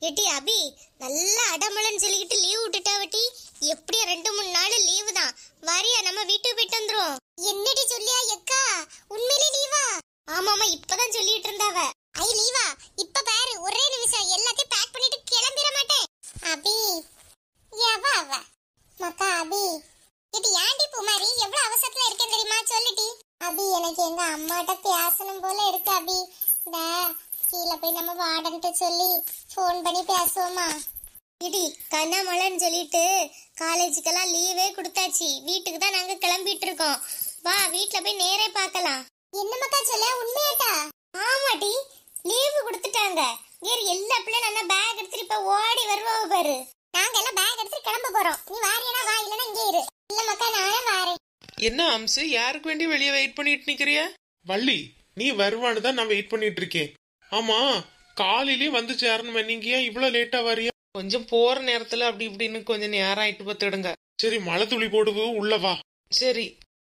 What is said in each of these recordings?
ஏட்டி அபி நல்ல அடமலன்னு சொல்லிக்கிட்டு லீவ் விட்டுட்டாவட்டி எப்படியா ரெண்டு மூணு நாள் லீவு தான் வரியா நம்ம வீட்டுக்கு போயிட்டு வந்துரும் என்னடி சொல்லியா எக்கா உண்மையிலே லீவா ஆமாமா இப்பதான் சொல்லிட்டு இருந்தாவ ஐ லீவா இப்ப பாரு ஒரே நிமிஷம் எல்லாத்தையும் பேக் பண்ணிட்டு கிளம்பிட மாட்டேன் அபி எவ அவ மக்கா அபி இது ஏன்டி பூமாரி எவ்வளவு அவசரத்துல இருக்கேன் தெரியுமா சொல்லுடி அபி எனக்கு எங்க அம்மாட்ட பேசணும் போல இருக்கு அபி இந்த கீழே போய் நம்ம வார்டன்ட்டு சொல்லி ஃபோன் பண்ணி பேசுவோமா இடி கண்ணாமலைன்னு சொல்லிட்டு காலேஜுக்கெல்லாம் லீவே கொடுத்தாச்சு வீட்டுக்கு தான் நாங்க கிளம்பிட்டு இருக்கோம் வா வீட்ல போய் நேரே பார்க்கலாம் என்ன மக்கா சொல்ல உண்மையாட்டா ஆமாடி லீவு கொடுத்துட்டாங்க வேற எல்லா பிள்ளையும் நல்லா பேக் எடுத்துட்டு இப்ப ஓடி வருவா பாரு நாங்க எல்லாம் பேக் எடுத்துட்டு கிளம்ப போறோம் நீ வாரியனா வா இல்லனா இங்கே இரு இல்ல மக்கா நானே வாரேன் என்ன அம்சு யாருக்கு வேண்டி வெளியே வெயிட் பண்ணிட்டு நிக்கிறிய வள்ளி நீ வருவான்னு தான் நான் வெயிட் பண்ணிட்டு இருக்கேன் ஆமா காலையிலே வந்து சேரணுமே நீங்க ஏன் இவ்வளவு லேட்டா வரியா கொஞ்சம் போற நேரத்துல அப்படி இப்படின்னு கொஞ்சம் நேரம் ஆயிட்டு பார்த்துடுங்க சரி மழை துளி போடுவு உள்ள வா சரி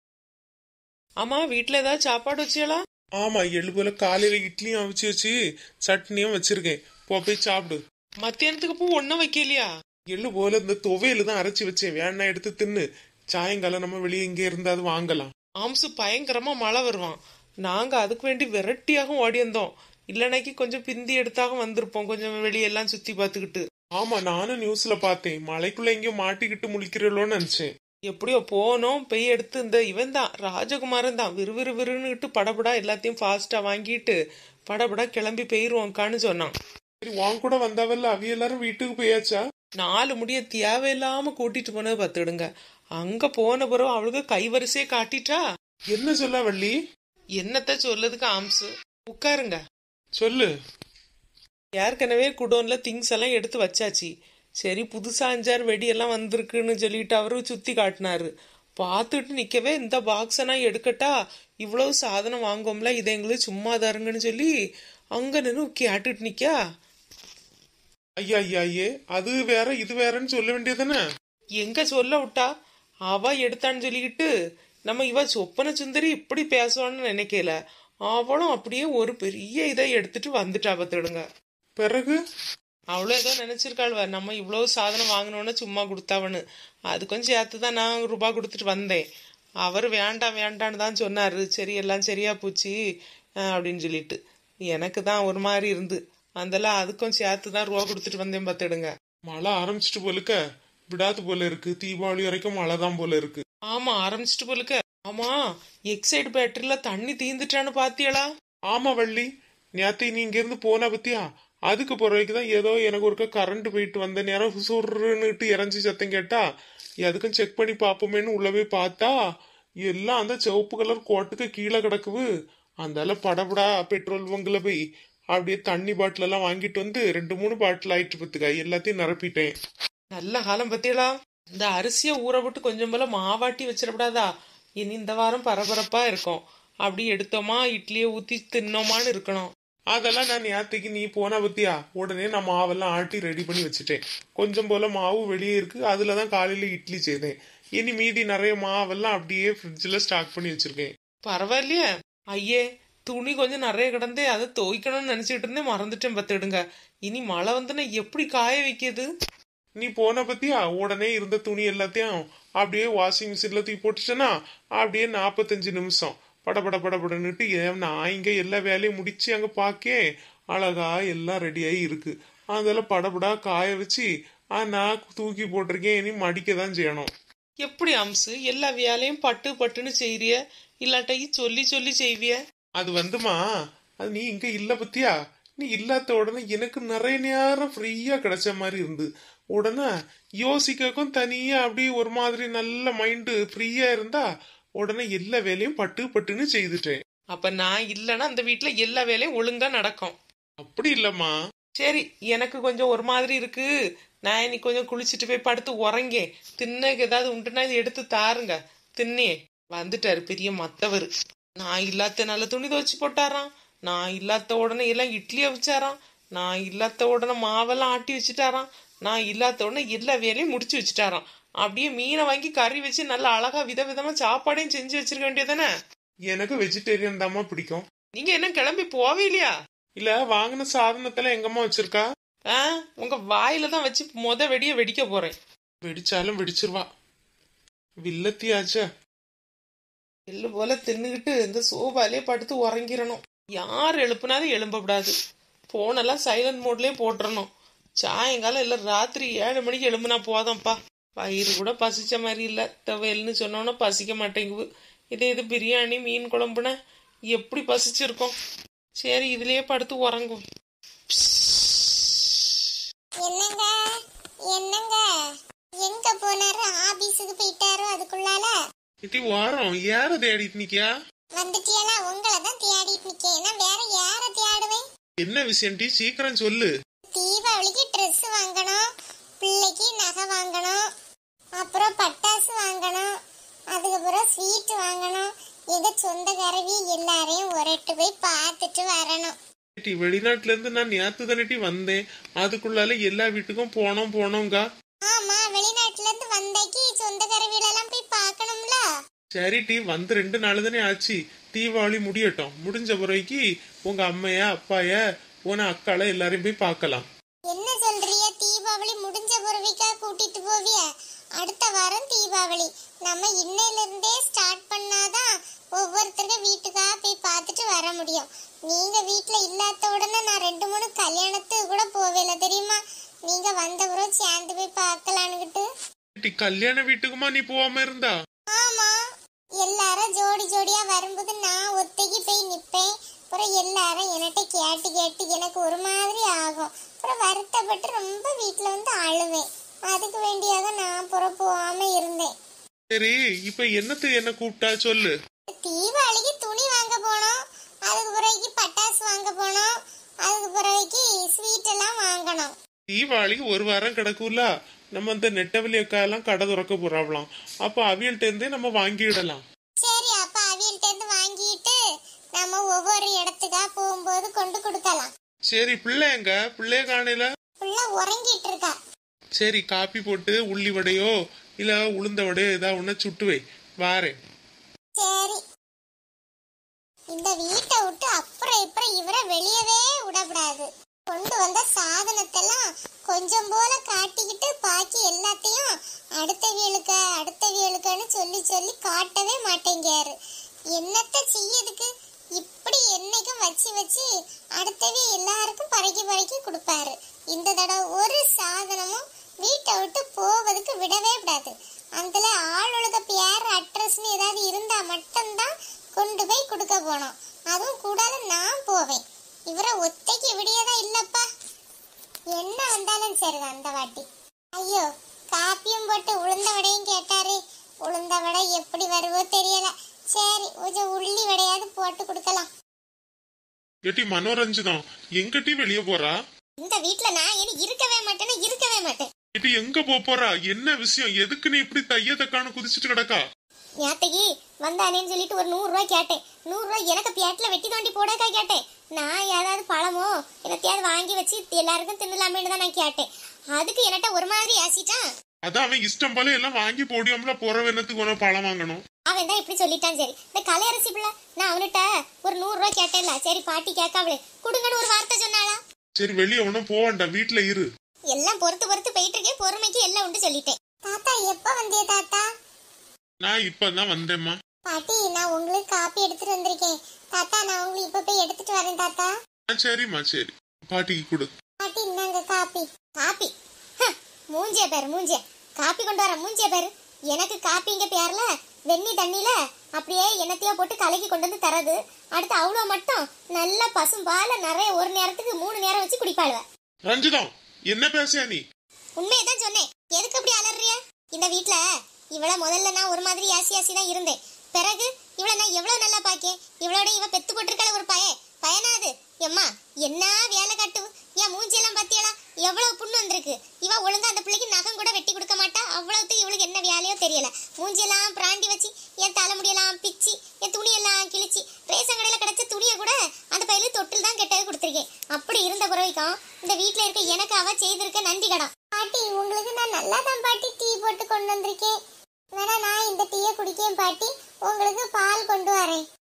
ஆமா வீட்ல ஏதாவது சாப்பாடு வச்சியலா ஆமா எழுபுல காலையில இட்லியும் அவிச்சு வச்சு சட்னியும் வச்சிருக்கேன் போ போய் சாப்பிடு மத்தியானத்துக்கு பூ ஒன்னும் வைக்கலையா எள்ளு போல இந்த துவையில தான் அரைச்சு வச்சேன் வேணா எடுத்து தின்னு சாயங்காலம் நம்ம வெளியே இங்கே இருந்தாது வாங்கலாம் ஆம்சு பயங்கரமா மழை வருவான் நாங்க அதுக்கு வேண்டி விரட்டியாக ஓடி வந்தோம் இல்லைனாக்கி கொஞ்சம் பிந்தி எடுத்தாக வந்திருப்போம் கொஞ்சம் வெளியெல்லாம் சுத்தி பார்த்துக்கிட்டு ஆமா நானும் நியூஸ்ல பார்த்தேன் மலைக்குள்ள எங்கேயோ மாட்டிக்கிட்டு முழிக்கிறோன்னு நினைச்சேன் எப்படியோ போனோம் பெய் எடுத்து இந்த இவன் தான் ராஜகுமாரன் தான் விறுவிறு விறுன்னுட்டு படபடா எல்லாத்தையும் ஃபாஸ்டா வாங்கிட்டு படபடா கிளம்பி போயிருவோம்க்கான்னு சொன்னான் சரி வாங்க கூட வந்தாவல்ல அவி எல்லாரும் வீட்டுக்கு போயாச்சா நாலு முடிய தேவையில்லாம கூட்டிட்டு போனது பார்த்துடுங்க அங்க போன பிறகு அவளுக்கு கைவரிசையை காட்டிட்டா என்ன சொல்ல வள்ளி என்னத்த சொல்லதுக்கு ஆம்சு உட்காருங்க சொல்லு ஏற்கனவே குடோன்ல திங்ஸ் எல்லாம் எடுத்து வச்சாச்சு சரி புதுசா அஞ்சாறு வெடியெல்லாம் வந்திருக்குன்னு சொல்லிட்டு அவரு சுத்தி காட்டினாரு பார்த்துட்டு நிக்கவே இந்த பாக்ஸை நான் எடுக்கட்டா இவ்வளவு சாதனம் வாங்கோம்ல இதை எங்களுக்கு சும்மா தருங்கன்னு சொல்லி அங்க நின்று கேட்டுட்டு நிக்கா ஐயா ஐயா ஐயே அது வேற இது வேறன்னு சொல்ல வேண்டியதானே எங்க சொல்ல விட்டா அவ எடுத்தான்னு சொல்லிக்கிட்டு நம்ம இவ சொப்பன சுந்தரி இப்படி பேசுவான்னு நினைக்கல அவளும் அப்படியே ஒரு பெரிய இதை எடுத்துட்டு வந்துட்டா பத்துடுங்க பிறகு அவளும் ஏதோ நினைச்சிருக்காள்வ நம்ம இவ்வளவு சாதனம் வாங்கினோன்னு சும்மா கொடுத்தாவன்னு அது கொஞ்சம் சேர்த்து தான் நான் ரூபா கொடுத்துட்டு வந்தேன் அவர் வேண்டாம் வேண்டான்னு தான் சொன்னாரு சரி எல்லாம் சரியா போச்சு அஹ் அப்படின்னு சொல்லிட்டு எனக்கு தான் ஒரு மாதிரி இருந்து அதெல்லாம் அதுக்கும் சேர்த்து தான் ரூபா கொடுத்துட்டு வந்தேன் பார்த்துடுங்க மழை ஆரம்பிச்சிட்டு போலுக்க விடாது போல இருக்கு தீபாவளி வரைக்கும் மழை தான் போல இருக்கு ஆமா ஆரம்பிச்சிட்டு போலுக்க ஆமா எக்ஸைடு பேட்டரியில தண்ணி தீந்துட்டான்னு பாத்தியளா ஆமா வள்ளி நேத்து நீ இங்க இருந்து போன பத்தியா அதுக்கு பிறகு தான் ஏதோ எனக்கு ஒருக்க கரண்ட் போயிட்டு வந்த நேரம் சுருன்னுட்டு இறஞ்சி சத்தம் கேட்டா எதுக்கும் செக் பண்ணி பார்ப்போமேன்னு உள்ள போய் பார்த்தா எல்லாம் அந்த சிவப்பு கலர் கோட்டுக்கு கீழே கிடக்குது அந்தால படபடா பெட்ரோல் பங்கில் போய் அப்படியே தண்ணி பாட்டில் எல்லாம் வாங்கிட்டு வந்து ரெண்டு மூணு பாட்டில் ஆயிட்டு பத்துக்கா எல்லாத்தையும் நிரப்பிட்டேன் நல்ல காலம் பத்தியளா இந்த அரிசியை ஊற விட்டு கொஞ்சம் போல மாவாட்டி வச்சிடக்கூடாதா இனி இந்த வாரம் பரபரப்பா இருக்கும் அப்படி எடுத்தோமா இட்லியை ஊத்தி தின்னோமான்னு இருக்கணும் அதெல்லாம் நான் நேத்துக்கு நீ போன பத்தியா உடனே நான் மாவெல்லாம் ஆட்டி ரெடி பண்ணி வச்சுட்டேன் கொஞ்சம் போல மாவு வெளியே இருக்கு அதுல தான் காலையில இட்லி செய்தேன் இனி மீதி நிறைய மாவெல்லாம் அப்படியே ஃப்ரிட்ஜில் ஸ்டாக் பண்ணி வச்சிருக்கேன் பரவாயில்லையே ஐயே துணி கொஞ்சம் நிறைய கிடந்தே அதை துவைக்கணும்னு நினைச்சிட்டு இருந்தேன் மறந்துட்டேன் பத்துடுங்க இனி மழை வந்துன்னா எப்படி காய வைக்கிறது நீ போன பத்தியா உடனே இருந்த துணி எல்லாத்தையும் அப்படியே வாஷிங் மிஷின்ல தூக்கி போட்டுட்டேன்னா அப்படியே நாற்பத்தஞ்சு நிமிஷம் படபட படபடன்னுட்டு ஏன் நான் இங்க எல்லா வேலையும் முடிச்சு அங்க பாக்கேன் அழகா எல்லாம் ரெடியாகி இருக்கு அதெல்லாம் படபடா காய வச்சு ஆ, நான் தூக்கி போட்டிருக்கேன் இனி மடிக்க தான் செய்யணும் எப்படி அம்சு எல்லா வேலையும் பட்டு பட்டுன்னு செய்றிய இல்லாட்டி சொல்லி சொல்லி செய்விய அது வந்துமா அது நீ இங்க இல்ல பத்தியா நீ இல்லாத உடனே எனக்கு நிறைய நேரம் ஃப்ரீயா கிடைச்ச மாதிரி இருந்து உடனே யோசிக்கக்கும் தனியா அப்படியே ஒரு மாதிரி நல்ல மைண்டு ஃப்ரீயா இருந்தா உடனே எல்லா வேலையும் பட்டு பட்டுன்னு செய்துட்டேன் அப்ப நான் இல்லைன்னா அந்த வீட்டுல எல்லா வேலையும் ஒழுங்கா நடக்கும் அப்படி இல்லம்மா சரி எனக்கு கொஞ்சம் ஒரு மாதிரி இருக்கு நான் இன்னைக்கு கொஞ்சம் குளிச்சுட்டு போய் படுத்து உறங்கேன் தின்னக்கு ஏதாவது உண்டுனா இது எடுத்து தாருங்க தின்னே வந்துட்டாரு பெரிய மத்தவர் நான் இல்லாத நல்ல துணி துவச்சு போட்டாராம் நான் இல்லாத உடனே எல்லாம் இட்லி அவிச்சாராம் நான் இல்லாத உடனே மாவெல்லாம் ஆட்டி வச்சுட்டாராம் நான் இல்லாத உடனே எல்லா வேலையும் முடிச்சு வச்சுட்டாராம் அப்படியே மீனை வாங்கி கறி வச்சு நல்லா அழகா விதவிதமா சாப்பாடையும் செஞ்சு வச்சிருக்க வேண்டியதானே எனக்கு வெஜிடேரியன் தாம்மா பிடிக்கும் நீங்க என்ன கிளம்பி போவே இல்லையா இல்ல வாங்கின சாதனத்துல எங்கம்மா வச்சிருக்கா ஆ உங்க வாயில தான் வச்சு மொத வெடிய வெடிக்க போறேன் வெடிச்சாலும் வெடிச்சிருவா வில்லத்தியாச்சே எள்ளு போல தின்னுகிட்டு இந்த சோபாலே படுத்து உறங்கிடணும் யார் எழுப்புனாலும் எழும்பக்கூடாது போனெல்லாம் சைலண்ட் மோட்லயே போட்டுறணும் சாயங்காலம் இல்லை ராத்திரி ஏழு மணிக்கு எழும்புனா போதும்ப்பா வயிறு கூட பசிச்ச மாதிரி இல்லை துவையல்னு சொன்னோன்னா பசிக்க மாட்டேங்குது இதே இது பிரியாணி மீன் குழம்புனா எப்படி பசிச்சிருக்கோம் சரி இதுலயே படுத்து உறங்கும் என்னங்க என்னங்க எங்க போனாரு ஆபீஸுக்கு போயிட்டாரோ அதுக்குள்ளால இட்டி வாரம் யார தேடிட்டு நிக்கியா வந்துட்டியலா உங்களை தான் தேடிட்டு நிக்கேன் நான் வேற யார தேடுவேன் என்ன விஷயம் டி சீக்கிரம் சொல்லு தீபாவளிக்கு Dress வாங்கணும் பிள்ளைக்கு நகை வாங்கணும் அப்புறம் பட்டாசு வாங்கணும் அதுக்கப்புறம் ஸ்வீட் வாங்கணும் எங்க சொந்தக்காரவி எல்லாரையும் ஒரட்டு போய் பார்த்துட்டு வரணும் டி வெளிநாட்டுல இருந்து நான் நேத்து தானே வந்தேன் அதுக்குள்ளால எல்லா வீட்டுக்கும் போனோம் போனோங்க ஆமா வெளிநாட்டுல இருந்து வந்தாக்கி சொந்தக்காரவிலெல்லாம் போய் பார்க்கணும்ல சரி டி வந்து ரெண்டு நாள் தானே ஆச்சு தீபாவளி முடியட்டும் முடிஞ்ச பிறகு உங்க அம்மைய அப்பாய உன அக்கால எல்லாரையும் போய் பார்க்கலாம் என்ன சொல்றிய தீபாவளி முடிஞ்ச பிறவிக்கா கூட்டிட்டு போவிய அடுத்த வாரம் தீபாவளி நம்ம இன்னையில இருந்தே ஸ்டார்ட் பண்ணாதான் ஒவ்வொருத்தருக்க வீட்டுக்கா போய் பார்த்துட்டு வர முடியும் நீங்க வீட்ல இல்லாத உடனே நான் ரெண்டு மூணு கல்யாணத்துக்கு கூட போவேல தெரியுமா நீங்க வந்த பிறகு சேர்ந்து போய் பார்க்கலான்னுகிட்டு டி கல்யாண வீட்டுக்குமா நீ போகாம இருந்தா ஆமா எல்லாரும் ஜோடி ஜோடியா வரும்போது நான் ஒத்தைக்கு போய் நிப்பேன் அப்புறம் எல்லாரும் என்கிட்ட கேட்டு கேட்டு எனக்கு ஒரு மாதிரி ஆகும் அப்புறம் வருத்தப்பட்டு ரொம்ப வீட்ல வந்து அழுவேன் அதுக்கு வேண்டியாக நான் புற போகாம இருந்தேன் சரி இப்ப என்னத்துக்கு என்ன கூப்பிட்டா சொல்லு தீபாவளிக்கு துணி வாங்க போனோம் அதுக்கு பிறகு பட்டாசு வாங்க போனோம் அதுக்கு பிறகு ஸ்வீட் எல்லாம் வாங்கணும் தீபாவளிக்கு ஒரு வாரம் கிடக்கும்ல நம்ம இந்த நெட்டவெளி அக்கா எல்லாம் கடை திறக்க போறாங்களாம் அப்ப அவியல்ட்ட இருந்தே நம்ம வாங்கிடலாம் சரி அப்ப அவியல்ட்ட இருந்து வாங்கிட்டு நம்ம ஒவ்வொரு இடத்துக்கா போகும்போது கொண்டு கொடுக்கலாம் சரி பிள்ளை எங்க பிள்ளைய காணையில ஃபுல்லா உறங்கிட்டு இருக்கா சரி காப்பி போட்டு உள்ளி வடையோ இல்ல உளுந்த வடையோ ஏதாவது ஒண்ணு சுட்டு வை வாரேன் சரி இந்த வீட்டை விட்டு அப்புறம் இப்புறம் இவரை வெளியவே விடக்கூடாது கொண்டு வந்த சாதனத்தெல்லாம் கொஞ்சம் போல காட்டிக்கிட்டு பாக்கி எல்லாத்தையும் அடுத்தவியலுக்க அடுத்தவியலுக்கன்னு சொல்லி சொல்லி காட்டவே மாட்டேங்காரு என்னத்த செய்யதுக்கு இப்படி என்னைக்கும் வச்சு வச்சு அடுத்தவே எல்லாருக்கும் பறக்கி பறக்கி கொடுப்பாரு இந்த தடவை ஒரு சாதனமும் வீட்டை விட்டு போவதுக்கு விடவே விடாது அதுல ஆளுக பேர் அட்ரஸ்னு ஏதாவது இருந்தா மட்டும்தான் கொண்டு போய் கொடுக்க போனோம் அதுவும் கூடாது நான் போவேன் இவரை ஒத்தைக்கு விடியதா இல்லப்பா என்ன வந்தாலும் சரி அந்த வாட்டி ஐயோ காப்பியும் போட்டு உளுந்த வடையும் கேட்டாரு உளுந்த வடை எப்படி வருவோ தெரியல சரி கொஞ்சம் உள்ளி வடையாவது போட்டு கொடுக்கலாம் ஏட்டி மனோரஞ்சிதம் எங்கட்டி வெளிய போறா இந்த வீட்ல நான் இனி இருக்கவே மாட்டேன்னு இருக்கவே மாட்டேன் ஏட்டி எங்க போப் போறா என்ன விஷயம் எதுக்கு நீ இப்படி தைய தக்கான்னு குதிச்சிட்டு கிடக்கா நேத்தைக்கு வந்தானேன்னு சொல்லிட்டு ஒரு நூறு ரூபாய் கேட்டேன் நூறு ரூபாய் எனக்கு பியாட்டில் வெட்டி தோண்டி போடாக்கா கேட்டேன் நான் ஏதாவது பழமோ என்னத்தையாவது வாங்கி வச்சு எல்லாருக்கும் தின்னலாமேன்னு தான் நான் கேட்டேன் அதுக்கு என்கிட்ட ஒரு மாதிரி ஆசிட்டான் அதான் அவன் இஷ்டம் போல எல்லாம் வாங்கி போடியாமல போற வேணத்துக்கு உன பழம் வாங்கணும் அவன் தான் இப்படி சொல்லிட்டான் சரி இந்த கலையரசி பிள்ளை நான் அவன்கிட்ட ஒரு நூறு ரூபாய் கேட்டேன்ல சரி பாட்டி கேட்காவளே கொடுங்கன்னு ஒரு வார்த்தை சொன்னாளா சரி வெளிய ஒன்னும் போவான்டா வீட்டுல இரு எல்லாம் பொறுத்து பொறுத்து போயிட்டு இருக்கேன் பொறுமைக்கு எல்லாம் உண்டு சொல்லிட்டேன் தாத்தா எப்ப வந்திய தாத்தா நான் இப்பதான் வந்தேம்மா பாட்டி நான் உங்களுக்கு காப்பி எடுத்துட்டு வந்திருக்கேன் தாத்தா நான் உங்களுக்கு இப்ப போய் எடுத்துட்டு வரேன் தாத்தா ஆ, சரிம்மா சரி பாட்டிக்கு கொடு பாட்டி இந்தாங்க காப்பி காப்பி ஹ, மூஞ்சிய பேரு மூஞ்சிய காப்பி கொண்டு வர மூஞ்சிய பேரு எனக்கு காப்பிங்க பேர்ல வெண்ணி தண்ணியில அப்படியே எண்ணத்தையோ போட்டு கலக்கி கொண்டு வந்து தரது அடுத்து அவ்வளோ மட்டும் நல்ல பசும்பால நிறைய ஒரு நேரத்துக்கு மூணு நேரம் வச்சு குடிப்பாளுவ ரஞ்சிதம் என்ன பேசியா நீ உண்மையை தான் சொன்னேன் எதுக்கு அப்படி அலறிய இந்த வீட்ல இவள முதல்ல நான் ஒரு மாதிரி ஆசி ஆசி தான் இருந்தேன் பிறகு இவள நான் எவ்வளவு நல்லா பாக்கேன் இவளோட இவ பெத்து போட்டிருக்கல ஒரு பய பயனாது எம்மா என்ன வேலை காட்டு என் மூஞ்சியெல்லாம் பாத்தியலா எவ்வளவு புண்ணு வந்திருக்கு இவ ஒழுங்கா அந்த பிள்ளைக்கு நகம் கூட வெட்டி கொடுக்க மாட்டா அவ்வளவுக்கு இவளுக்கு என்ன வேலையோ தெரியல மூஞ்சியெல்லாம் பிராண்டி வச்சு என் தலைமுடியெல்லாம் பிச்சு என் துணியெல்லாம் கிழிச்சு ரேஷன் கடையில கிடைச்ச துணியை கூட அந்த பையில தொட்டில் தான் கெட்டது கொடுத்துருக்கேன் அப்படி இருந்த பிறவைக்கும் இந்த வீட்ல இருக்க எனக்கு அவ செய்திருக்க நன்றி கடன் பாட்டி உங்களுக்கு நான் நல்லா தான் பாட்டி டீ போட்டு கொண்டு வந்திருக்கேன் வேணா நான் இந்த டீயை குடிக்கேன் பாட்டி உங்களுக்கு பால் கொண்டு வரேன்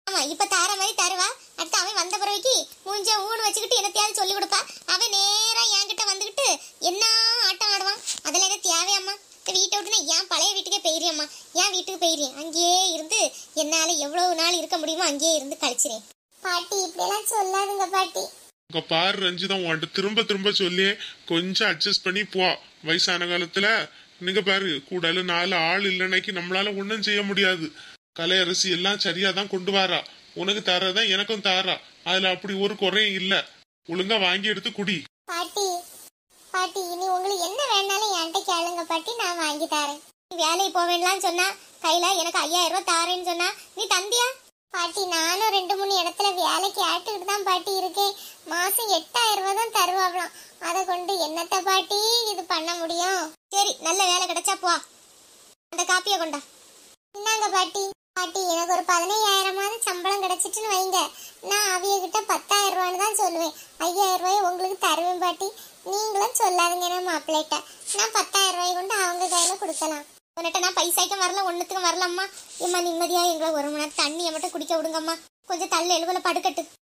ஆமா இப்ப தார மாதிரி தருவா அடுத்து அவன் வந்த பிறகு மூஞ்ச ஊன் வச்சுக்கிட்டு என்னத்தையாவது சொல்லி கொடுப்பா அவன் நேரா என்கிட்ட வந்துகிட்டு என்ன ஆட்டம் ஆடுவான் அதெல்லாம் என்ன தேவையாம்மா இந்த வீட்டை விட்டு நான் ஏன் பழைய வீட்டுக்கே போயிரியம்மா ஏன் வீட்டுக்கு போயிரியேன் அங்கேயே இருந்து என்னால எவ்வளவு நாள் இருக்க முடியுமோ அங்கேயே இருந்து கழிச்சிரேன் பாட்டி இப்படியெல்லாம் சொல்லாதுங்க பாட்டி இங்க பாரு ரஞ்சிதா உன்கிட்ட திரும்ப திரும்ப சொல்லி கொஞ்சம் அட்ஜஸ்ட் பண்ணி போ வயசான காலத்துல நீங்க பாரு கூடல நாலு ஆள் இல்லைனாக்கி நம்மளால ஒண்ணும் செய்ய முடியாது கலையரசி எல்லாம் சரியா தான் கொண்டு வரா உனக்கு தரதான் எனக்கும் தாரா அதுல அப்படி ஒரு குறையும் இல்ல ஒழுங்கா வாங்கி எடுத்து குடி பாட்டி பாட்டி இனி உங்களுக்கு என்ன வேணாலும் என்கிட்ட கேளுங்க பாட்டி நான் வாங்கி தரேன் நீ வேலைக்கு போவேன்லாம் சொன்னா கையில எனக்கு ஐயாயிரம் ரூபாய் தாரேன்னு சொன்னா நீ தந்தியா பாட்டி நானும் ரெண்டு மூணு இடத்துல வேலை கேட்டுக்கிட்டு தான் பாட்டி இருக்கேன் மாசம் எட்டாயிரம் ரூபாய் தான் தருவாங்களாம் அதை கொண்டு என்னத்த பாட்டி இது பண்ண முடியும் சரி நல்ல வேலை கிடைச்சா போ அந்த காப்பியை கொண்டா இந்தாங்க பாட்டி பாட்டி எனக்கு ஒரு பதினையாயிரமாவது சம்பளம் கிடைச்சிட்டுன்னு வைங்க நான் அவிய கிட்ட பத்தாயிரம் ரூபான்னு தான் சொல்லுவேன் ஐயாயிரம் ரூபாய் உங்களுக்கு தருவேன் பாட்டி நீங்களும் சொல்லாதீங்க நான் மாப்பிள்ளைகிட்ட நான் பத்தாயிரம் ரூபாய் கொண்டு அவங்க கையில கொடுக்கலாம் உன்கிட்ட நான் பைசாய்க்கும் வரல ஒன்னுத்துக்கும் வரலம்மா இம்மா நிம்மதியா எங்களை ஒரு மணி நேரம் தண்ணியை மட்டும் குடிக்க விடுங்கம்மா கொஞ்சம் தள்ள எழுவல படுக்கட்டு